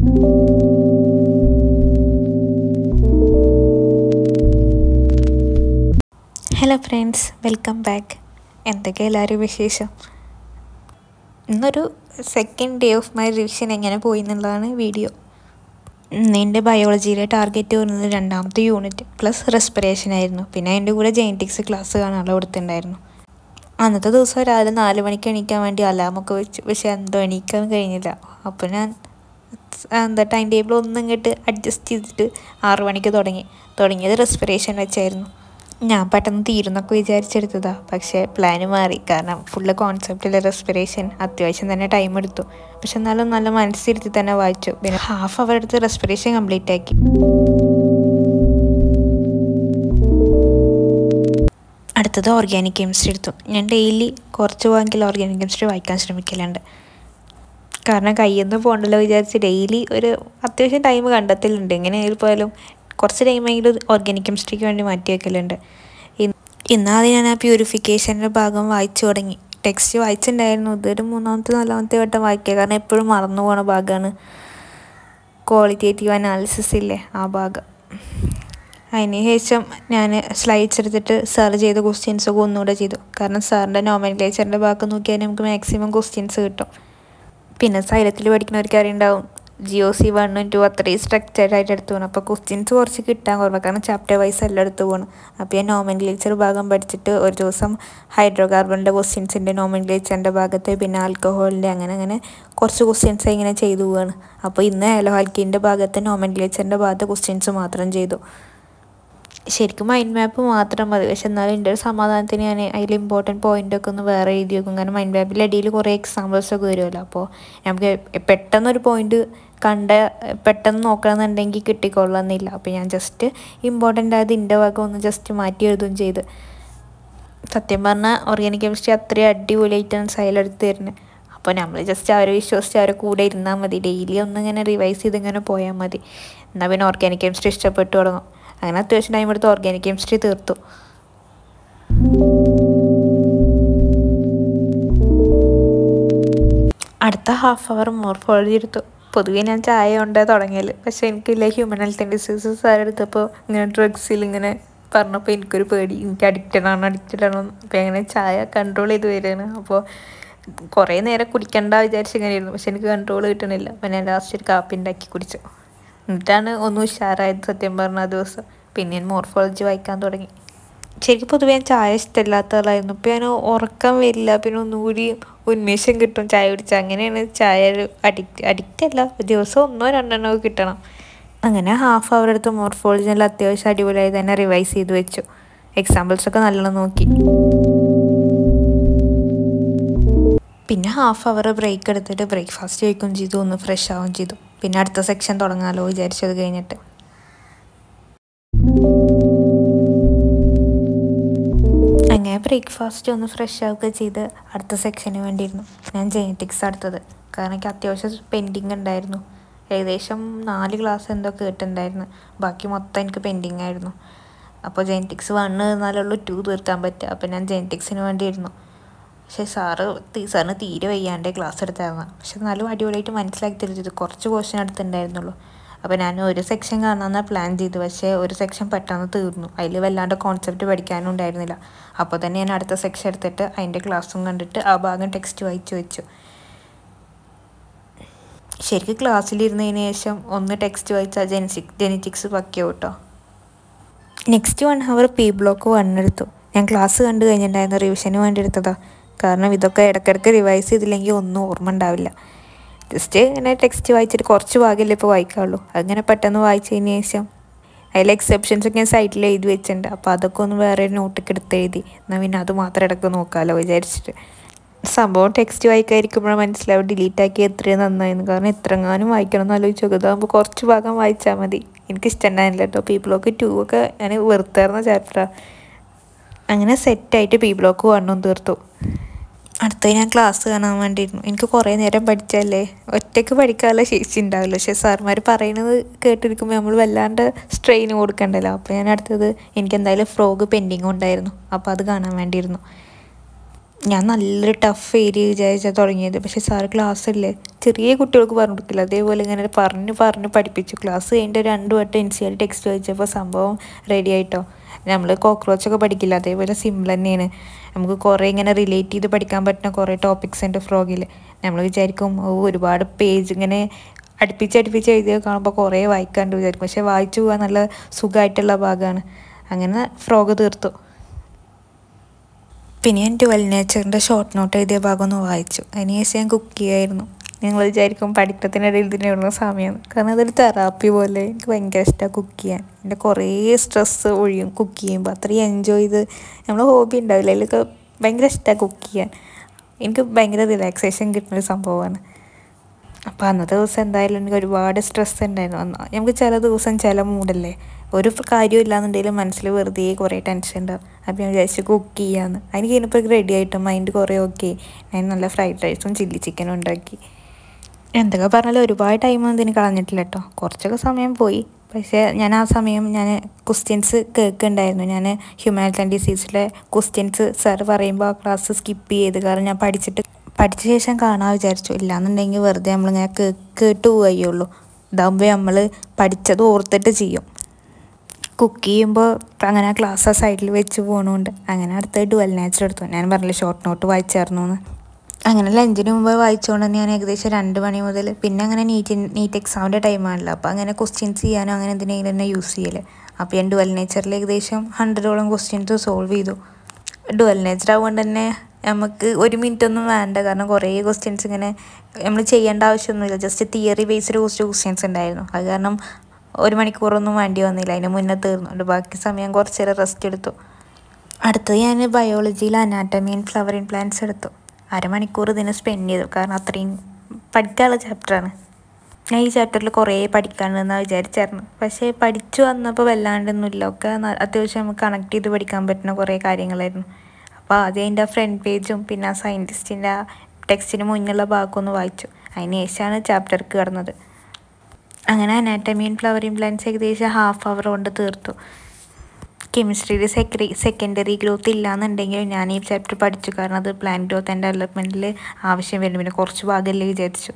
hello friends welcome back എന്തൊക്കെ എല്ലാവരും വിശേഷം ഇന്നൊരു second day of my revision എങ്ങനെ പോയി എന്നുള്ളതാണ് വീഡിയോ ഇന്ന് എൻ്റെ ബയോളജിയിലെ ടാർഗറ്റ് വരുന്നത് രണ്ടാമത്തെ യൂണിറ്റ് പ്ലസ് റെസ്പിറേഷൻ ആയിരുന്നു പിന്നെ അതിൻ്റെ കൂടെ ജെനറ്റിക്സ് ക്ലാസ് കാണാനുള്ള കൊടുത്തിട്ടുണ്ടായിരുന്നു അന്നത്തെ ദിവസം രാവിലെ നാല് മണിക്ക് എണീക്കാൻ വേണ്ടി അലാമൊക്കെ വെച്ചു പക്ഷെ എന്തോ എണീക്കാൻ കഴിഞ്ഞില്ല അപ്പോൾ ഞാൻ എന്താ ടൈം ടേബിൾ ഒന്നും ഇങ്ങോട്ട് അഡ്ജസ്റ്റ് ചെയ്തിട്ട് ആറു മണിക്ക് തുടങ്ങി തുടങ്ങിയത് റെസ്പിറേഷൻ വെച്ചായിരുന്നു ഞാൻ പെട്ടെന്ന് തീരുന്നൊക്കെ വിചാരിച്ചെടുത്തതാ പക്ഷേ പ്ലാന് മാറി കാരണം ഫുള്ള് കോൺസെപ്റ്റിലെ റെസ്പിറേഷൻ അത്യാവശ്യം തന്നെ ടൈം എടുത്തു പക്ഷെ എന്നാലും നല്ല മനസ്സിരുത്തി തന്നെ വായിച്ചു പിന്നെ ഹാഫ് അവർ എടുത്ത് റെസ്പിറേഷൻ കംപ്ലീറ്റ് ആക്കി അടുത്തത് ഓർഗാനിക് കെമിസ്ട്രി എടുത്തു ഞാൻ ഡെയിലി കുറച്ച് പോകാമെങ്കിൽ ഓർഗാനിക് കെമിസ്ട്രി വായിക്കാൻ ശ്രമിക്കലുണ്ട് കാരണം കയ്യിൽ നിന്ന് പോകണ്ടല്ലോ വിചാരിച്ച് ഡെയിലി ഒരു അത്യാവശ്യം ടൈം കണ്ടെത്തലുണ്ട് എങ്ങനെ പോയാലും കുറച്ച് ടൈമെങ്കിലും ഓർഗാനിക് കെമിസ്ട്രിക്ക് വേണ്ടി മാറ്റി വെക്കലുണ്ട് ഇന്ന് ആദ്യം ഞാൻ ആ പ്യൂരിഫിക്കേഷൻ്റെ ഭാഗം വായിച്ചു തുടങ്ങി ടെക്സ്റ്റ് വായിച്ചിട്ടുണ്ടായിരുന്നു ഇതൊരു മൂന്നാമത്തെ നാലാമത്തെ വട്ടം വായിക്കുക കാരണം എപ്പോഴും മറന്നു പോണ ഭാഗമാണ് ക്വാളിറ്റേറ്റീവ് അനാലിസിസ് ഇല്ലേ ആ ഭാഗം അതിന് ശേഷം ഞാൻ സ്ലൈഡ്സ് എടുത്തിട്ട് സാർ ചെയ്ത ക്വസ്റ്റ്യൻസൊക്കെ ഒന്നുകൂടെ ചെയ്തു കാരണം സാറിൻ്റെ നോമൻക്ലേച്ചറിൻ്റെ ഭാഗം നോക്കിയാൽ നമുക്ക് മാക്സിമം ക്വസ്റ്റ്യൻസ് കിട്ടും പിന്നെ സൈലത്തിൽ പഠിക്കുന്നവർക്ക് അറിയുണ്ടാവും ജിയോ സി വണ്ണും ടു അത്രയും സ്ട്രക്ചർഡ് ആയിട്ട് എടുത്തു പോകണം അപ്പോൾ ക്വസ്റ്റ്യൻസ് കുറച്ച് കിട്ടാൻ കുറവാണ് കാരണം ചാപ്റ്റർ വൈസ് എല്ലാം എടുത്തു പോകണം അപ്പോൾ ഞാൻ നോമൻക്ലേച്ചർ ഭാഗം പഠിച്ചിട്ട് ഒരു ദിവസം ഹൈഡ്രോ കാർബണിൻ്റെ ക്വസ്റ്റ്യൻസിൻ്റെ നോമൻക്ലേച്ചറിൻ്റെ ഭാഗത്ത് പിന്നെ ആൽക്കഹോളിൻ്റെ അങ്ങനെ അങ്ങനെ കുറച്ച് ക്വസ്റ്റ്യൻസ് ഇങ്ങനെ ചെയ്തു പോവാണ് അപ്പോൾ ഇന്ന് ആലോ ആൽക്കിൻ്റെ ഭാഗത്ത് നോമൻക്ലേച്ചറിൻ്റെ ഭാഗത്ത് ക്വസ്റ്റ്യൻസ് മാത്രം ചെയ്തു ശരിക്കും മൈൻഡ് മാപ്പ് മാത്രം മതി പക്ഷെ എന്നാലും എൻ്റെ ഒരു സമാധാനത്തിന് ഞാൻ അതിൽ ഇമ്പോർട്ടൻറ്റ് പോയിൻ്റൊക്കെ ഒന്ന് വേറെ എഴുതി വെക്കും കാരണം മൈൻഡ് മാപ്പിൻ്റെ ഇടയിൽ കുറേ എക്സാമ്പിൾസ് ഒക്കെ വരുമല്ലോ അപ്പോൾ നമുക്ക് പെട്ടെന്നൊരു പോയിന്റ് കണ്ട പെട്ടെന്ന് നോക്കണമെന്നുണ്ടെങ്കിൽ കിട്ടിക്കൊള്ളണമെന്നില്ല അപ്പോൾ ഞാൻ ജസ്റ്റ് ഇമ്പോർട്ടൻ്റ് ആയത് എൻ്റെ ഭാഗം ഒന്ന് ജസ്റ്റ് മാറ്റി എഴുതുകയും ചെയ്ത് സത്യം പറഞ്ഞാൽ ഓർഗാനിക് കെമിസ്ട്രി അത്രയും അടിപൊളിയായിട്ടാണ് സൈലെടുത്ത് തരുന്നത് അപ്പോൾ നമ്മൾ ജസ്റ്റ് അവരെ വിശ്വസിച്ച് അവരെ കൂടെ ഇരുന്നാൽ മതി ഡെയിലി ഒന്നിങ്ങനെ റിവൈസ് ചെയ്ത് ഇങ്ങനെ പോയാൽ മതി എന്നാൽ പിന്നെ ഓർഗാനിക് കെമിസ്ട്രി ഇഷ്ടപ്പെട്ടു തുടങ്ങും അങ്ങനെ അത്യാവശ്യം ടൈം എടുത്ത് ഓർഗാനിക് കെമിസ്ട്രി തീർത്തു അടുത്ത ഹാഫ് അവർ മോർഫോളജി എടുത്തു പൊതുവേ ഞാൻ ചായ കൊണ്ടേ തുടങ്ങിയത് പക്ഷെ എനിക്കില്ല human health and diseases sir എടുത്തപ്പോൾ ഇങ്ങനെ ഡ്രഗ്സിൽ ഇങ്ങനെ പറഞ്ഞപ്പോൾ എനിക്കൊരു പേടി എനിക്ക് അഡിക്റ്റഡ് ആണ് അഡിക്റ്റഡ് ആണോ അപ്പോൾ അങ്ങനെ ചായ കൺട്രോൾ ചെയ്ത് വരികയാണ് അപ്പോൾ കുറേ നേരം കുടിക്കണ്ട വിചാരിച്ച് ഇങ്ങനെ ഇരുന്നു പക്ഷെ എനിക്ക് കൺട്രോൾ കിട്ടണില്ല അപ്പോൾ ഞാൻ ലാസ്റ്റ് ഒരു കാപ്പി ഉണ്ടാക്കി കുടിച്ചു എന്നിട്ടാണ് ഒന്ന് ഉഷാറായത് സത്യം പറഞ്ഞ ആ ദിവസം പിന്നെ ഞാൻ മോർഫോളജി വായിക്കാൻ തുടങ്ങി ശരിക്കും പൊതുവേ ഞാൻ ചായ ഇഷ്ടമില്ലാത്ത ആളായിരുന്നു ഇപ്പോൾ ഞാൻ ഉറക്കം വരില്ല പിന്നെ ഒന്നുകൂടി ഉന്മേഷം കിട്ടും ചായ കുടിച്ചാൽ അങ്ങനെയാണ് ചായ ഒരു അഡിക്റ്റ് അഡിക്റ്റ് അല്ല ദിവസം ഒന്നോ രണ്ടെണ്ണോ കിട്ടണം അങ്ങനെ ഹാഫ് അവർ എടുത്ത് മോർഫോളജി എല്ലാം അത്യാവശ്യം അടിപൊളിയായി തന്നെ റിവൈസ് ചെയ്ത് വെച്ചു എക്സാമ്പിൾസൊക്കെ നല്ലോണം നോക്കി പിന്നെ ഹാഫ് അവർ ബ്രേക്ക് എടുത്തിട്ട് ബ്രേക്ക്ഫാസ്റ്റ് കഴിക്കുകയും ചെയ്തു ഒന്ന് ഫ്രഷ് ആവുകയും ചെയ്തു പിന്നെ അടുത്ത സെക്ഷൻ തുടങ്ങാമല്ലോ വിചാരിച്ചത് കഴിഞ്ഞിട്ട് അങ്ങനെ ബ്രേക്ക്ഫാസ്റ്റ് ഒന്ന് ഫ്രഷ് ആവുക ചെയ്ത് അടുത്ത സെക്ഷന് വേണ്ടിയിരുന്നു ഞാൻ ജെനറ്റിക്സ് അടുത്തത് കാരണം എനിക്ക് അത്യാവശ്യം പെൻഡിങ് ഉണ്ടായിരുന്നു ഏകദേശം നാല് ക്ലാസ് എന്തോ കേട്ടിട്ടുണ്ടായിരുന്നു ബാക്കി മൊത്തം എനിക്ക് പെൻഡിങ് ആയിരുന്നു അപ്പോൾ ജെനറ്റിക്സ് വണ്ണ് എന്നാലുള്ളൂ ടു തീർക്കാൻ പറ്റുക അപ്പോൾ ഞാൻ ജെനറ്റിക്സിന് വേണ്ടിയിരുന്നു പക്ഷേ സാറ് സാറിന് തീരെ വയ്യാണ്ടേ ക്ലാസ് എടുത്തായിരുന്നു പക്ഷെ എന്നാലും അടിപൊളിയായിട്ട് മനസ്സിലാക്കി തരുന്നത് കുറച്ച് ക്വസ്റ്റ്യൻ എടുത്തിട്ടുണ്ടായിരുന്നുള്ളൂ അപ്പോൾ ഞാൻ ഒരു സെക്ഷൻ കാണാമെന്നാണ് പ്ലാൻ ചെയ്ത് പക്ഷേ ഒരു സെക്ഷൻ പെട്ടെന്ന് തീർന്നു അതിൽ വല്ലാണ്ട് കോൺസെപ്റ്റ് പഠിക്കാനും ഉണ്ടായിരുന്നില്ല അപ്പോൾ തന്നെ ഞാൻ അടുത്ത സെക്ഷൻ എടുത്തിട്ട് അതിൻ്റെ ക്ലാസ്സും കണ്ടിട്ട് ആ ഭാഗം ടെക്സ്റ്റ് വായിച്ചു വെച്ചു ശരിക്കും ക്ലാസ്സിലിരുന്നതിന് ശേഷം ഒന്ന് ടെക്സ്റ്റ് വായിച്ചാൽ ജെനറ്റിക് ജെനറ്റിക്സ് പക്കിയോ കേട്ടോ next one hour P block one എടുത്തു ഞാൻ ക്ലാസ് കണ്ടു കഴിഞ്ഞിട്ടുണ്ടായിരുന്നു റിവിഷന് വേണ്ടി എടുത്തതാണ് കാരണം ഇതൊക്കെ ഇടയ്ക്കിടയ്ക്ക് റിവൈസ് ചെയ്തില്ലെങ്കിൽ ഒന്നും ഓർമ്മ ഉണ്ടാവില്ല ജസ്റ്റ് ഇങ്ങനെ ടെക്സ്റ്റ് വായിച്ചിട്ട് കുറച്ച് ഭാഗമല്ലേ ഇപ്പോൾ വായിക്കാവുള്ളൂ അങ്ങനെ പെട്ടെന്ന് വായിച്ചതിന് ശേഷം അതിൽ എക്സെപ്ഷൻസ് ഒക്കെ ഞാൻ സൈറ്റിൽ എഴുതി വെച്ചിട്ടുണ്ട് അപ്പോൾ അതൊക്കെ ഒന്ന് വേറെ ഒരു നോട്ടൊക്കെ എടുത്ത് എഴുതി എന്നാൽ പിന്നെ അത് മാത്രം ഇടയ്ക്ക് നോക്കാമല്ലോ വിചാരിച്ചിട്ട് സംഭവം ടെക്സ്റ്റ് വായിക്കാതിരിക്കുമ്പോഴാണ് മനസ്സിലാവും ഡിലീറ്റ് ആക്കി എത്രയും നന്നായിരുന്നു കാരണം എത്രങ്ങാനും വായിക്കണം എന്ന് ആലോചിച്ച് നോക്കുക ഇതാകുമ്പോൾ കുറച്ച് ഭാഗം വായിച്ചാൽ മതി എനിക്ക് ഇഷ്ടമുണ്ടായിരുന്നില്ല കേട്ടോ പി ബ്ലോക്ക് ടു ഒക്കെ ഞാൻ വെറുത്തായിരുന്ന ചാപ്റ്ററാണ് അങ്ങനെ സെറ്റായിട്ട് പി ബ്ലോക്ക് വണ്ണും തീർത്തു അടുത്ത ഞാൻ ക്ലാസ് കാണാൻ വേണ്ടിയിരുന്നു എനിക്ക് കുറേ നേരം പഠിച്ചല്ലേ ഒറ്റയ്ക്ക് പഠിക്കാനുള്ള ശേഷി ഉണ്ടാവില്ല പക്ഷേ സാർമാർ പറയുന്നത് കേട്ടിരിക്കുമ്പോൾ നമ്മൾ വല്ലാണ്ട് സ്ട്രെയിൻ കൊടുക്കണ്ടല്ലോ അപ്പോൾ ഞാൻ അടുത്തത് എനിക്ക് എന്തായാലും ഫ്രോഗ് പെൻഡിങ് ഉണ്ടായിരുന്നു അപ്പോൾ അത് കാണാൻ വേണ്ടിയിരുന്നു ഞാൻ നല്ലൊരു ടഫ് ഏരിയ വിചാരിച്ചാൽ തുടങ്ങിയത് പക്ഷേ സാറ് ക്ലാസ് അല്ലേ ചെറിയ കുട്ടികൾക്ക് പറഞ്ഞു കൊടുക്കില്ല അതേപോലെ ഇങ്ങനെ പറഞ്ഞ് പറഞ്ഞ് പഠിപ്പിച്ചു ക്ലാസ് കഴിഞ്ഞിട്ട് രണ്ട് വട്ടം എൻ സി ആർ ടെക്സ്റ്റ് വായിച്ചപ്പോൾ സംഭവം റെഡി ആയിട്ടോ നമ്മൾ കോക്രോച്ചൊക്കെ പഠിക്കില്ല അതേപോലെ സിമ്പിൾ തന്നെയാണ് നമുക്ക് കുറേ ഇങ്ങനെ റിലേറ്റ് ചെയ്ത് പഠിക്കാൻ പറ്റുന്ന കുറേ ടോപ്പിക്സ് ഉണ്ട് ഫ്രോഗിൽ നമ്മൾ വിചാരിക്കും ഓ ഒരുപാട് പേജ് ഇങ്ങനെ അടുപ്പിച്ച് അടുപ്പിച്ച് എഴുതിയത് കാണുമ്പോൾ കുറേ വായിക്കാണ്ട് വിചാരിക്കും പക്ഷേ വായിച്ചു പോകാൻ നല്ല സുഖമായിട്ടുള്ള ഭാഗമാണ് അങ്ങനെ ഫ്രോഗ് തീർത്തു പിന്നെ ഞാൻ ട്വൽവ് നേച്ചറിൻ്റെ ഷോർട്ട് നോട്ട് എഴുതിയ ഭാഗം ഒന്ന് വായിച്ചു അതിനുശേഷം ഞാൻ കുക്ക് ചെയ്യായിരുന്നു നിങ്ങൾ വിചാരിക്കും പഠിത്തത്തിനിടയിൽ ഇതിനുള്ള സമയമാണ് കാരണം അതൊരു തെറാപ്പി പോലെ എനിക്ക് ഭയങ്കര ഇഷ്ടമാണ് കുക്ക് ചെയ്യാൻ എൻ്റെ കുറേ സ്ട്രെസ്സ് ഒഴിയും കുക്ക് ചെയ്യുമ്പോൾ അത്രയും എൻജോയ് ചെയ്ത് നമ്മൾ ഹോബി ഉണ്ടാവില്ല അതിലൊക്കെ ഭയങ്കര ഇഷ്ടമാണ് കുക്ക് ചെയ്യാൻ എനിക്ക് ഭയങ്കര റിലാക്സേഷൻ കിട്ടുന്നൊരു സംഭവമാണ് അപ്പോൾ അന്നത്തെ ദിവസം എന്തായാലും എനിക്ക് ഒരുപാട് സ്ട്രെസ് ഉണ്ടായിരുന്നു അന്ന് നമുക്ക് ചില ദിവസം ചില മൂഡല്ലേ ഒരു കാര്യം ഇല്ലാന്നുണ്ടെങ്കിലും മനസ്സിൽ വെറുതെ കുറേ ടെൻഷൻ ഉണ്ടാവും അപ്പോൾ ഞാൻ വിചാരിച്ചു കുക്ക് ചെയ്യാമെന്ന് അതിന് കഴിഞ്ഞപ്പോൾ റെഡി ആയിട്ട് മൈൻഡ് കുറേ ഓക്കെ ഞാൻ നല്ല ഫ്രൈഡ് റൈസും ചില്ലി ചിക്കനും ഉണ്ടാക്കി എന്തൊക്കെ പറഞ്ഞാലും ഒരുപാട് ടൈമൊന്നും ഇതിന് കളഞ്ഞിട്ടില്ല കേട്ടോ കുറച്ചൊക്കെ സമയം പോയി പക്ഷേ ഞാൻ ആ സമയം ഞാൻ ക്വസ്റ്റ്യൻസ് കേൾക്കുന്നുണ്ടായിരുന്നു ഞാൻ ഹ്യൂമാനിറ്റി ആൻഡ് ഡിസീസിലെ ക്വസ്റ്റ്യൻസ് സാർ പറയുമ്പോൾ ആ ക്ലാസ് സ്കിപ്പ് ചെയ്ത് കാരണം ഞാൻ പഠിച്ചിട്ട് പഠിച്ച ശേഷം കാണാൻ വിചാരിച്ചു ഇല്ലാന്നുണ്ടെങ്കിൽ വെറുതെ നമ്മളിങ്ങനെ കേ കേട്ട് പോവുകയുള്ളൂ ഇതാകുമ്പോൾ നമ്മൾ പഠിച്ചത് ഓർത്തിട്ട് ചെയ്യും കുക്ക് ചെയ്യുമ്പോൾ അങ്ങനെ ആ ക്ലാസ് ആ സൈഡിൽ വെച്ച് പോകണമുണ്ട് അങ്ങനെ അടുത്ത ഡുവൽ നാച്ചർ എടുത്തു ഞാൻ പറഞ്ഞില്ല ഷോർട്ട് നോട്ട് വായിച്ചായിരുന്നു എന്ന് അങ്ങനെ ലഞ്ചിന് മുമ്പ് വായിച്ചുകൊണ്ട് തന്നെ ഞാൻ ഏകദേശം രണ്ട് മണി മുതൽ പിന്നെ അങ്ങനെ നീറ്റ് നീറ്റ് എക്സാമിൻ്റെ ടൈമാണല്ലോ അപ്പോൾ അങ്ങനെ ക്വസ്റ്റ്യൻസ് ചെയ്യാനോ അങ്ങനെ എന്തിനെങ്കിലും തന്നെ യൂസ് ചെയ്യല് അപ്പോൾ ഞാൻ ഡുവൽ നേച്ചറിൽ ഏകദേശം ഹൺഡ്രഡോളം ക്വസ്റ്റ്യൻസ് സോൾവ് ചെയ്തു ഡുവൽ നേച്ചർ ആവുകൊണ്ട് തന്നെ നമുക്ക് ഒരു മിനിറ്റ് ഒന്നും വേണ്ട കാരണം കുറേ ക്വസ്റ്റ്യൻസ് ഇങ്ങനെ നമ്മൾ ചെയ്യേണ്ട ആവശ്യമൊന്നുമില്ല ജസ്റ്റ് തിയറി ബേസ്ഡ് കുറച്ച് ക്വസ്റ്റ്യൻസ് ഉണ്ടായിരുന്നു അത് കാരണം ഒരു മണിക്കൂറൊന്നും വേണ്ടി വന്നില്ല അതിന് മുന്നേ തീർന്നുണ്ട് ബാക്കി സമയം കുറച്ച് നേരം റെസ്റ്റ് എടുത്തു അടുത്തത് ഞാൻ ബയോളജിയിൽ അനാറ്റമി ആൻഡ് ഫ്ലവറിങ് പ്ലാന്റ്സ് എടുത്തു അരമണിക്കൂർ ഇതിന് സ്പെൻഡ് ചെയ്തു കാരണം അത്രയും പഠിക്കാനുള്ള ചാപ്റ്ററാണ് ഞാൻ ഈ ചാപ്റ്ററിൽ കുറേ പഠിക്കാനുണ്ടെന്നാണ് വിചാരിച്ചായിരുന്നു പക്ഷേ പഠിച്ചു വന്നപ്പോൾ വല്ലാണ്ടൊന്നുമില്ല ഒക്കെ ന- അത്യാവശ്യം നമുക്ക് കണക്ട് ചെയ്ത് പഠിക്കാൻ പറ്റുന്ന കുറേ കാര്യങ്ങളായിരുന്നു അപ്പോൾ ആദ്യം അതിൻ്റെ ഫ്രണ്ട് പേജും പിന്നെ ആ സയൻറ്റിസ്റ്റിൻ്റെ ആ ടെക്സ്റ്റിന് മുന്നിലുള്ള ഭാഗമൊക്കെ ഒന്ന് വായിച്ചു അതിന് ശേഷമാണ് ചാപ്റ്റർക്ക് കടന്നത് അങ്ങനെ അനാറ്റമി ആൻഡ് ഫ്ലവറിങ് പ്ലാന്റ്സ് ഏകദേശം ഹാഫ് അവർ കൊണ്ട് തീർത്തു കെമിസ്ട്രിയിൽ സെക്കറി സെക്കൻഡറി ഗ്രോത്ത് ഇല്ലാന്നുണ്ടെങ്കിൽ ഞാൻ ഈ ചാപ്റ്റർ പഠിച്ചു കാരണം അത് പ്ലാൻ ഗ്രോത്ത് ആൻഡ് ഡെവലപ്മെൻറ്റിൽ ആവശ്യം വരും പിന്നെ കുറച്ച് ഭാഗമല്ലേ വിചാരിച്ചു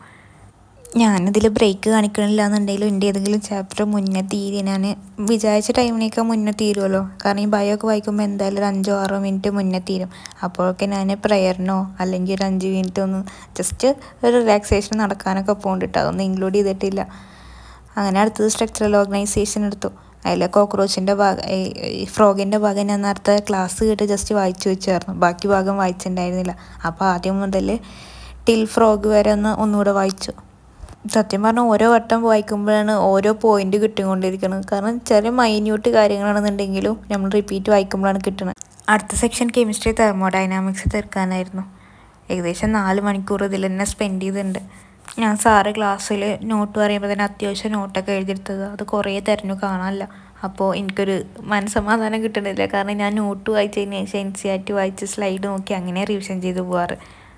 ഞാനിതിൽ ബ്രേക്ക് കാണിക്കണില്ല എന്നുണ്ടെങ്കിലും എൻ്റെ ഏതെങ്കിലും ചാപ്റ്റർ മുന്നേ തീരെ ഞാൻ വിചാരിച്ച ടൈമിനേക്കാൾ മുന്നേ തീരുമല്ലോ കാരണം ഈ ബയോ ഒക്കെ വായിക്കുമ്പോൾ എന്തായാലും ഒരു അഞ്ചോ ആറോ മിനിറ്റ് മുന്നേ തീരും അപ്പോഴൊക്കെ ഞാൻ പ്രയറിനോ അല്ലെങ്കിൽ ഒരു അഞ്ച് മിനിറ്റ് ഒന്ന് ജസ്റ്റ് ഒരു റിലാക്സേഷൻ നടക്കാനൊക്കെ പോകുന്നുണ്ട് അതൊന്നും ഇൻക്ലൂഡ് ചെയ്തിട്ടില്ല അങ്ങനെ അടുത്തത് സ്ട്രക്ചറൽ ഓർഗനൈസേഷൻ എടുത്തു അതിലെ കോക്രോച്ചിൻ്റെ ഭാഗം ഈ ഫ്രോഗിൻ്റെ ഭാഗം ഞാൻ നേരത്തെ ക്ലാസ് കേട്ട് ജസ്റ്റ് വായിച്ചു വെച്ചായിരുന്നു ബാക്കി ഭാഗം വായിച്ചിട്ടുണ്ടായിരുന്നില്ല അപ്പോൾ ആദ്യം മുതൽ ടിൽ ഫ്രോഗ് വരെ ഒന്ന് ഒന്നുകൂടെ വായിച്ചു സത്യം പറഞ്ഞാൽ ഓരോ വട്ടം വായിക്കുമ്പോഴാണ് ഓരോ പോയിന്റ് കിട്ടിക്കൊണ്ടിരിക്കുന്നത് കാരണം ചെറിയ മൈന്യൂട്ട് കാര്യങ്ങളാണെന്നുണ്ടെങ്കിലും നമ്മൾ റിപ്പീറ്റ് വായിക്കുമ്പോഴാണ് കിട്ടുന്നത് അടുത്ത സെക്ഷൻ കെമിസ്ട്രി തെർമോഡൈനാമിക്സ് തീർക്കാനായിരുന്നു ഏകദേശം നാല് മണിക്കൂർ ഇതിൽ തന്നെ സ്പെൻഡ് ചെയ്തിട്ടുണ്ട് ഞാൻ സാറ് ക്ലാസ്സിൽ നോട്ട് പറയുമ്പോൾ തന്നെ അത്യാവശ്യം നോട്ടൊക്കെ എഴുതിയെടുത്തത് അത് കുറേ തിരഞ്ഞു കാണാനില്ല അപ്പോൾ എനിക്കൊരു മനസ്സമാധാനം കിട്ടുന്നില്ല കാരണം ഞാൻ നോട്ട് വായിച്ചതിന് ശേഷം എൻ സി ആർ ടി വായിച്ച് സ്ലൈഡ് നോക്കി അങ്ങനെ റിവിഷൻ ചെയ്ത് പോവാറ്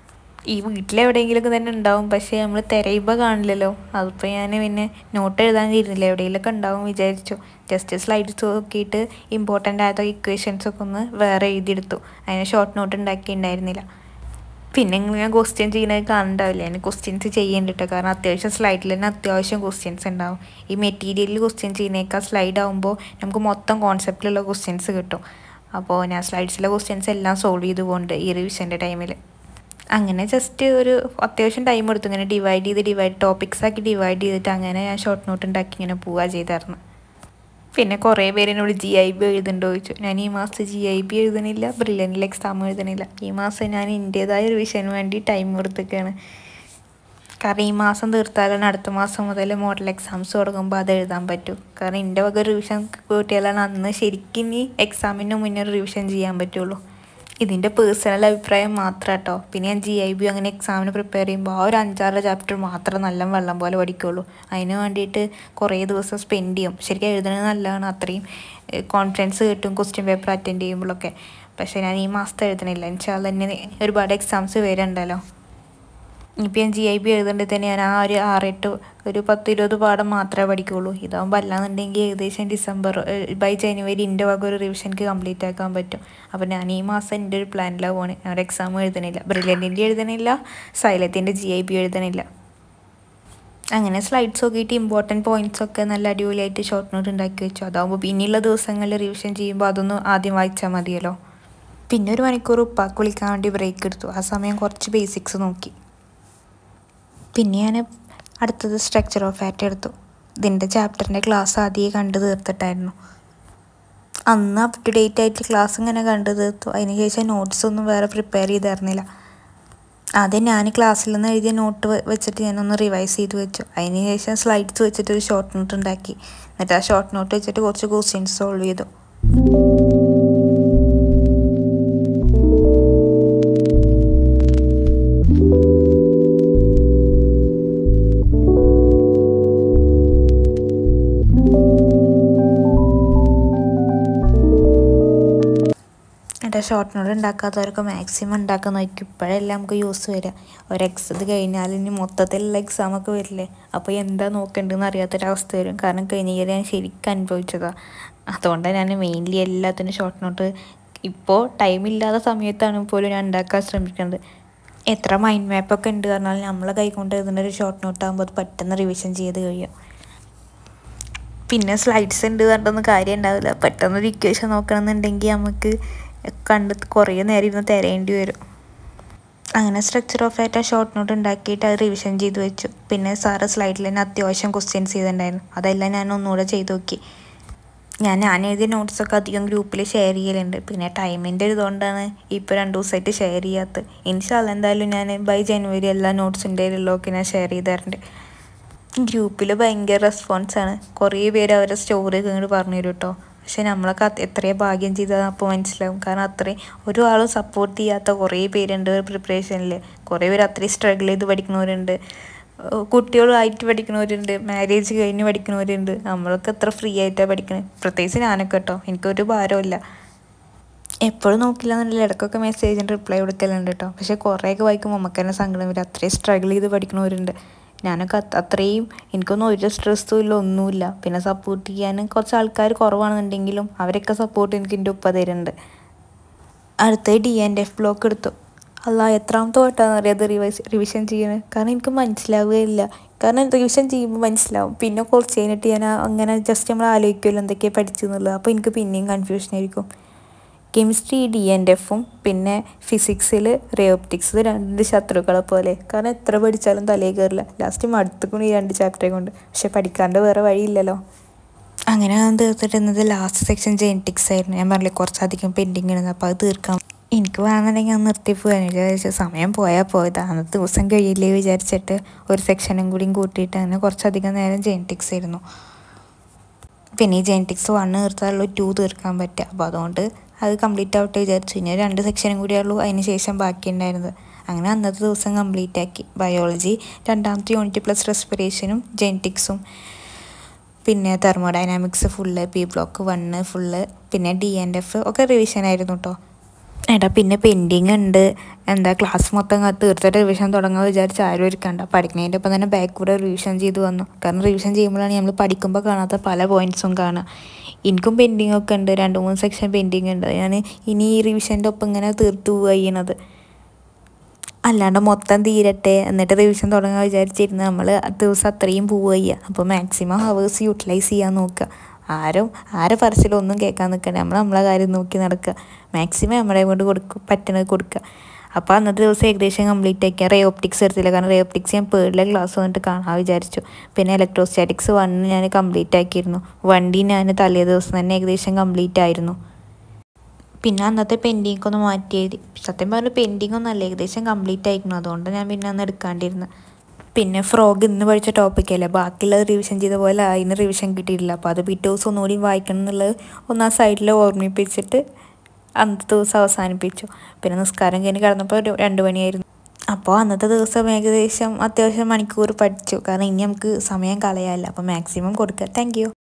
ഈ വീട്ടിലെവിടെയെങ്കിലുമൊക്കെ തന്നെ ഉണ്ടാവും പക്ഷേ നമ്മൾ തിരയുമ്പോൾ കാണില്ലല്ലോ അതിപ്പോൾ ഞാൻ പിന്നെ നോട്ട് എഴുതാൻ ഇരുന്നില്ല എവിടെയെങ്കിലുമൊക്കെ ഉണ്ടാവും വിചാരിച്ചു ജസ്റ്റ് സ്ലൈഡ്സ് നോക്കിയിട്ട് ഇമ്പോർട്ടൻ്റ് ആയ ഇക്വേഷൻസ് ഒക്കെ ഒന്ന് വേറെ എഴുതിയെടുത്തു അതിന് ഷോർട്ട് നോട്ട് ഉണ്ടാക്കിയിട്ടുണ്ടായിരുന്നില്ല പിന്നെ ഇങ്ങനെ ക്വസ്റ്റ്യൻ ചെയ്യുന്നത് കാണണ്ടാവില്ല ഞാൻ ക്വസ്റ്റ്യൻസ് ചെയ്യേണ്ടിട്ടോ കാരണം അത്യാവശ്യം സ്ലൈഡിൽ തന്നെ അത്യാവശ്യം ക്വസ്റ്റ്യൻസ് ഉണ്ടാവും ഈ മെറ്റീരിയലിൽ ക്വസ്റ്റ്യൻ ചെയ്യുന്നേക്കാൾ സ്ലൈഡ് ആകുമ്പോൾ നമുക്ക് മൊത്തം കോൺസെപ്റ്റിലുള്ള ക്വസ്റ്റ്യൻസ് കിട്ടും അപ്പോൾ ഞാൻ സ്ലൈഡ്സിലെ ക്വസ്റ്റ്യൻസ് എല്ലാം സോൾവ് ചെയ്ത് പോകുന്നുണ്ട് ഈ റിവിഷൻ്റെ ടൈമിൽ അങ്ങനെ ജസ്റ്റ് ഒരു അത്യാവശ്യം ടൈം എടുത്തു ഇങ്ങനെ ഡിവൈഡ് ചെയ്ത് ഡിവൈഡ് ടോപ്പിക്സ് ആക്കി ഡിവൈഡ് ചെയ്തിട്ട് അങ്ങനെ ഞാൻ ഷോർട്ട് നോട്ട് ഉണ്ടാക്കി ഇങ്ങനെ പോവുക ചെയ്തായിരുന്നു പിന്നെ കുറേ പേര് എന്നോട് ജി ഐ ബി എഴുതുന്നുണ്ടോ ചോദിച്ചു ഞാൻ ഈ മാസം ജി ഐ ബി എഴുതണില്ല ബ്രില്യനിൽ എക്സാം എഴുതണില്ല ഈ മാസം ഞാൻ എൻ്റേതായ ഒരു വിഷയത്തിന് വേണ്ടി ടൈം കൊടുത്തിരിക്കുകയാണ് കാരണം ഈ മാസം തീർത്താലാണ് അടുത്ത മാസം മുതൽ മോഡൽ എക്സാംസ് തുടങ്ങുമ്പോൾ അത് എഴുതാൻ പറ്റൂ കാരണം എൻ്റെ വക റിവിഷൻ കൂട്ടിയാലാണ് അന്ന് ശരിക്കും ഈ എക്സാമിന് മുന്നേ റിവിഷൻ ചെയ്യാൻ പറ്റുള്ളൂ ഇതിൻ്റെ പേഴ്സണൽ അഭിപ്രായം മാത്രം കേട്ടോ പിന്നെ ഞാൻ ജി ഐ ബി അങ്ങനെ എക്സാമിന് പ്രിപ്പയർ ചെയ്യുമ്പോൾ ആ ഒരു അഞ്ചാറ് ചാപ്റ്റർ മാത്രം നല്ല വെള്ളം പോലെ പഠിക്കുള്ളൂ അതിന് വേണ്ടിയിട്ട് കുറേ ദിവസം സ്പെൻഡ് ചെയ്യും ശരിക്കും എഴുതുന്നത് നല്ലതാണ് അത്രയും കോൺഫിഡൻസ് കിട്ടും ക്വസ്റ്റ്യൻ പേപ്പർ അറ്റൻഡ് ചെയ്യുമ്പോഴൊക്കെ പക്ഷേ ഞാൻ ഈ മാസത്തെ എഴുതണില്ല എന്നുവെച്ചാൽ തന്നെ ഒരുപാട് എക്സാംസ് വരുന്നുണ്ടല്ലോ ഇനിയിപ്പോൾ ഞാൻ ജി ഐ ബി എഴുതേണ്ടത് തന്നെ ഞാൻ ആ ഒരു ആറെട്ട് ഒരു പത്ത് ഇരുപത് പാഠം മാത്രമേ പഠിക്കുള്ളൂ ഇതാകുമ്പോൾ അല്ലാന്നുണ്ടെങ്കിൽ ഏകദേശം ഡിസംബർ ബൈ ജനുവരി എൻ്റെ വക ഒരു റിവിഷൻക്ക് കംപ്ലീറ്റ് ആക്കാൻ പറ്റും അപ്പോൾ ഞാൻ ഈ മാസം എൻ്റെ ഒരു പ്ലാനിലാണ് പോണേ ഞാൻ ഒരു എക്സാം എഴുതണില്ല ബ്രില്യൻറ്റിൻ്റെ എഴുതണില്ല സൈലത്തിൻ്റെ ജി ഐ ബി എഴുതണില്ല അങ്ങനെ സ്ലൈഡ്സ് നോക്കിയിട്ട് ഇമ്പോർട്ടൻറ്റ് പോയിന്റ്സ് ഒക്കെ നല്ല അടിപൊളിയായിട്ട് ഷോർട്ട് നോട്ട് ഉണ്ടാക്കി വെച്ചു അതാകുമ്പോൾ പിന്നെയുള്ള ദിവസങ്ങളിൽ റിവിഷൻ ചെയ്യുമ്പോൾ അതൊന്ന് ആദ്യം വായിച്ചാൽ മതിയല്ലോ പിന്നെ ഒരു മണിക്കൂർ ഉപ്പാക്ക് വിളിക്കാൻ വേണ്ടി ബ്രേക്ക് എടുത്തു ആ സമയം കുറച്ച് ബേസിക്സ് നോക്കി പിന്നെ ഞാൻ അടുത്തത് സ്ട്രക്ചർ ഓഫ് ഫാറ്റ് എടുത്തു ഇതിൻ്റെ ചാപ്റ്ററിൻ്റെ ക്ലാസ് ആദ്യമേ കണ്ടു തീർത്തിട്ടായിരുന്നു അന്ന് അപ് ടു ഡേറ്റ് ആയിട്ട് ക്ലാസ് ഇങ്ങനെ കണ്ടു തീർത്തു അതിന് ശേഷം നോട്ട്സ് ഒന്നും വേറെ പ്രിപ്പയർ ചെയ്തായിരുന്നില്ല ആദ്യം ഞാൻ ക്ലാസ്സിൽ നിന്ന് എഴുതിയ നോട്ട് വെച്ചിട്ട് ഞാനൊന്ന് റിവൈസ് ചെയ്ത് വെച്ചു അതിന് ശേഷം സ്ലൈഡ്സ് വെച്ചിട്ട് ഒരു ഷോർട്ട് നോട്ട് ഉണ്ടാക്കി എന്നിട്ട് ആ ഷോർട്ട് നോട്ട് വെച്ചിട്ട് കുറച്ച് ക്വസ്റ്റ്യൻസ് സോൾവ് ചെയ്തു എൻ്റെ ഷോർട്ട് നോട്ട് ഉണ്ടാക്കാത്തവർക്ക് മാക്സിമം ഉണ്ടാക്കാൻ നോക്കി ഇപ്പോഴെല്ലാം നമുക്ക് യൂസ് വരിക ഒരു എക്സ് ഇത് കഴിഞ്ഞാൽ ഇനി മൊത്തത്തിലുള്ള എക്സാമൊക്കെ വരില്ലേ അപ്പോൾ എന്താ നോക്കേണ്ടതെന്ന് അറിയാത്തൊരവസ്ഥ വരും കാരണം കഴിഞ്ഞ ഇയർ ഞാൻ ശരിക്കും അനുഭവിച്ചതാണ് അതുകൊണ്ടാണ് ഞാൻ മെയിൻലി എല്ലാത്തിനും ഷോർട്ട് നോട്ട് ഇപ്പോൾ ടൈമില്ലാത്ത സമയത്താണ് പോലും ഞാൻ ഉണ്ടാക്കാൻ ശ്രമിക്കുന്നത് എത്ര മൈൻഡ് മാപ്പൊക്കെ ഉണ്ട് പറഞ്ഞാൽ നമ്മളെ കൈകൊണ്ട് എഴുതുന്ന ഒരു ഷോർട്ട് നോട്ട് ആകുമ്പോൾ അത് പെട്ടെന്ന് റിവിഷൻ ചെയ്ത് കഴിയും പിന്നെ സ്ലൈഡ്സ് ഉണ്ട് പറഞ്ഞൊന്നും കാര്യം ഉണ്ടാവില്ല പെട്ടെന്ന് ഒരു ഇക്വേഷൻ നോക്കണമെന്നുണ്ടെങ്കിൽ നമുക്ക് കണ്ട് കുറേ നേരം ഇരുന്ന് തിരയേണ്ടി വരും അങ്ങനെ സ്ട്രക്ചർ ഓഫ് ആയിട്ട് ഷോർട്ട് നോട്ട് ഉണ്ടാക്കിയിട്ട് അത് റിവിഷൻ ചെയ്ത് വെച്ചു പിന്നെ സാറ് സ്ലൈഡിൽ തന്നെ അത്യാവശ്യം ക്വസ്റ്റ്യൻസ് ചെയ്തിട്ടുണ്ടായിരുന്നു അതെല്ലാം ഞാൻ ഒന്നുകൂടെ ചെയ്ത് നോക്കി ഞാൻ ഞാൻ എഴുതിയ നോട്ട്സൊക്കെ അധികം ഗ്രൂപ്പിൽ ഷെയർ ചെയ്യലുണ്ട് പിന്നെ ടൈമിൻ്റെ ഇതുകൊണ്ടാണ് ഇപ്പോൾ രണ്ട് ദിവസമായിട്ട് ഷെയർ ചെയ്യാത്തത് ഇൻഷാല്ല എന്തായാലും ഞാൻ ബൈ ജനുവരി എല്ലാ നോട്ട്സിൻ്റെ ഉള്ളതൊക്കെ ഞാൻ ഷെയർ ചെയ്താറുണ്ട് ഗ്രൂപ്പിൽ ഭയങ്കര റെസ്പോൺസാണ് കുറേ പേര് അവരുടെ സ്റ്റോറി ഇങ്ങോട്ട് പറഞ്ഞു തരും കേട്ടോ പക്ഷെ നമ്മളൊക്കെ എത്രയും ഭാഗ്യം ചെയ്താൽ അപ്പോൾ മനസ്സിലാവും കാരണം അത്രയും ഒരു ആളും സപ്പോർട്ട് ചെയ്യാത്ത കുറേ പേരുണ്ട് പ്രിപ്പറേഷനിൽ കുറേ പേര് അത്രയും സ്ട്രഗിൾ ചെയ്ത് പഠിക്കുന്നവരുണ്ട് കുട്ടികളായിട്ട് പഠിക്കുന്നവരുണ്ട് മാരേജ് കഴിഞ്ഞ് പഠിക്കുന്നവരുണ്ട് നമ്മളൊക്കെ എത്ര ഫ്രീ ആയിട്ടാണ് പഠിക്കുന്നത് പ്രത്യേകിച്ച് ഞാനൊക്കെ കേട്ടോ എനിക്കൊരു ഭാരമില്ല എപ്പോഴും നോക്കില്ല എന്നുണ്ടെങ്കിൽ ഇടയ്ക്കൊക്കെ മെസ്സേജിന് റിപ്ലൈ കൊടുക്കലുണ്ട് കേട്ടോ പക്ഷേ കുറേയൊക്കെ വായിക്കുമ്പോൾ നമുക്ക് തന്നെ സങ്കടം വരും അത്രയും സ്ട്രഗിൾ ചെയ്ത് പഠിക്കുന്നവരുണ്ട് ഞാനൊക്കെ അത്രയും എനിക്കൊന്നും ഒരു സ്ട്രെസ്സും ഇല്ല ഒന്നുമില്ല പിന്നെ സപ്പോർട്ട് ചെയ്യാൻ കുറച്ച് ആൾക്കാർ കുറവാണെന്നുണ്ടെങ്കിലും അവരൊക്കെ സപ്പോർട്ട് എനിക്ക് എൻ്റെ ഉപ്പ തരുന്നുണ്ട് അടുത്ത ഡി ആൻഡ് എഫ് ബ്ലോക്ക് എടുത്തു അല്ല എത്രാമത്തെ വട്ടമാണെന്ന് അറിയാതെ റിവൈസ് റിവിഷൻ ചെയ്യുന്നത് കാരണം എനിക്ക് മനസ്സിലാവുകയില്ല കാരണം റിവിഷൻ ചെയ്യുമ്പോൾ മനസ്സിലാവും പിന്നെ കുറച്ച് കഴിഞ്ഞിട്ട് ഞാൻ അങ്ങനെ ജസ്റ്റ് നമ്മൾ ആലോചിക്കുമല്ലോ എന്തൊക്കെയാണ് പഠിച്ചെന്നുള്ളത് അപ്പോൾ എനിക്ക് പിന്നെയും കൺഫ്യൂഷൻ ആയിരിക്കും കെമിസ്ട്രി ഡി ആൻഡ് എഫും പിന്നെ ഫിസിക്സിൽ റേയോപ്റ്റിക്സ് രണ്ട് ശത്രുക്കളെ പോലെ കാരണം എത്ര പഠിച്ചാലും തലയിൽ കയറില്ല ലാസ്റ്റ് മടുത്തുക്കും ഈ രണ്ട് ചാപ്റ്ററെ കൊണ്ട് പക്ഷെ പഠിക്കാണ്ട് വേറെ വഴിയില്ലല്ലോ അങ്ങനെ ഞാൻ തീർത്തിട്ടുന്നത് ലാസ്റ്റ് സെക്ഷൻ ജെനറ്റിക്സ് ആയിരുന്നു ഞാൻ പറഞ്ഞില്ലേ കുറച്ചധികം പെൻഡിങ് ഉണ്ട് അപ്പോൾ അത് തീർക്കാം എനിക്ക് വേണമെന്നുണ്ടെങ്കിൽ ഞാൻ നിർത്തി പോകാൻ വിചാരിച്ചു സമയം പോയാൽ പോയത് അന്നത്തെ ദിവസം കഴിയില്ലേ വിചാരിച്ചിട്ട് ഒരു സെക്ഷനും കൂടിയും കൂട്ടിയിട്ട് അങ്ങനെ കുറച്ചധികം നേരം ജെനറ്റിക്സ് ആയിരുന്നു പിന്നെ ഈ ജെനറ്റിക്സ് വണ്ണ് തീർത്താലുള്ളൂ ടു തീർക്കാൻ പറ്റുക അപ്പോൾ അതുകൊണ്ട് അത് കംപ്ലീറ്റ് ആവട്ടെ വിചാരിച്ചു ഇനി രണ്ട് സെക്ഷനും കൂടിയേ ഉള്ളൂ അതിന് ശേഷം ബാക്കി ഉണ്ടായിരുന്നത് അങ്ങനെ അന്നത്തെ ദിവസം കംപ്ലീറ്റ് ആക്കി ബയോളജി രണ്ടാമത്തെ യൂണിറ്റ് പ്ലസ് റെസ്പിറേഷനും ജെനറ്റിക്സും പിന്നെ thermodynamics full P block one full പിന്നെ ഡി ആൻഡ് എഫ് ഒക്കെ റിവിഷൻ ആയിരുന്നു കേട്ടോ എടാ പിന്നെ പെൻഡിങ് ഉണ്ട് എന്താ ക്ലാസ് മൊത്തം തീർച്ചയായിട്ടും റിവിഷൻ തുടങ്ങാൻ വിചാരിച്ച് ആരും ഇരിക്കണ്ട പഠിക്കുന്നതിൻ്റെ ഒപ്പം തന്നെ ബാക്ക് കൂടെ റിവിഷൻ ചെയ്ത് വന്നു കാരണം റിവിഷൻ ചെയ്യുമ്പോഴാണ് നമ്മൾ പഠിക്കുമ്പോൾ കാണാത്ത പല പോയിൻറ്സും കാണുക എനിക്കും പെൻഡിങ് ഒക്കെ ഉണ്ട് രണ്ട് മൂന്ന് സെക്ഷൻ പെൻഡിങ് ഉണ്ട് ഞാൻ ഇനി ഈ റിവിഷൻ്റെ ഒപ്പം ഇങ്ങനെ തീർത്തു പോവുക ചെയ്യണത് അല്ലാണ്ട് മൊത്തം തീരട്ടെ എന്നിട്ട് റിവിഷൻ തുടങ്ങാൻ വിചാരിച്ചിരുന്ന് നമ്മൾ ദിവസം അത്രയും പോവുക ചെയ്യുക അപ്പോൾ മാക്സിമം ഹവേഴ്സ് യൂട്ടിലൈസ് ചെയ്യാൻ നോക്കുക ആരും ആരെ പറച്ചിലൊന്നും കേൾക്കാൻ നിൽക്കണ്ട നമ്മൾ നമ്മളെ കാര്യം നോക്കി നടക്കുക മാക്സിമം നമ്മളെ കൊണ്ട് കൊടുക്കുക പറ്റണത് കൊടുക്കുക അപ്പോൾ അന്നത്തെ ദിവസം ഏകദേശം കംപ്ലീറ്റ് ആക്കിയാൽ റേ ഓപ്റ്റിക്സ് എടുത്തില്ല കാരണം റേ ഓപ്റ്റിക്സ് ഞാൻ പേടിലെ ക്ലാസ് വന്നിട്ട് കാണാൻ വിചാരിച്ചു പിന്നെ ഇലക്ട്രോസ്റ്റാറ്റിക്സ് വണ്ണ് ഞാൻ കംപ്ലീറ്റ് ആക്കിയിരുന്നു വണ്ടി ഞാൻ തലേ ദിവസം തന്നെ ഏകദേശം കംപ്ലീറ്റ് ആയിരുന്നു പിന്നെ അന്നത്തെ പെൻഡിങ് ഒന്ന് മാറ്റി എഴുതി സത്യം പറഞ്ഞാൽ പെൻഡിങ് ഒന്നും അല്ല ഏകദേശം കംപ്ലീറ്റ് ആയിരുന്നു അതുകൊണ്ട് ഞാൻ പിന്നെ അന്ന് എടുക്കാണ്ടിരുന്നു പിന്നെ ഫ്രോഗ് ഇന്ന് പഠിച്ച ടോപ്പിക്കല്ലേ ബാക്കിയുള്ളത് റിവിഷൻ ചെയ്ത പോലെ അതിന് റിവിഷൻ കിട്ടിയിട്ടില്ല അപ്പോൾ അത് പിറ്റേ ദിവസം ഒന്നുകൂടി വായിക്കണം എന്നുള്ളത് ഒന്ന് ആ സൈഡിൽ ഓർമ്മിപ്പിച്ചിട്ട് അന്നത്തെ ദിവസം അവസാനിപ്പിച്ചു പിന്നെ നിസ്കാരം കഴിഞ്ഞ് കിടന്നപ്പോൾ ഒരു രണ്ട് മണിയായിരുന്നു അപ്പോൾ അന്നത്തെ ദിവസം ഏകദേശം അത്യാവശ്യം മണിക്കൂർ പഠിച്ചു കാരണം ഇനി നമുക്ക് സമയം കളയാമല്ലോ അപ്പോൾ മാക്സിമം കൊടുക്കുക താങ്ക്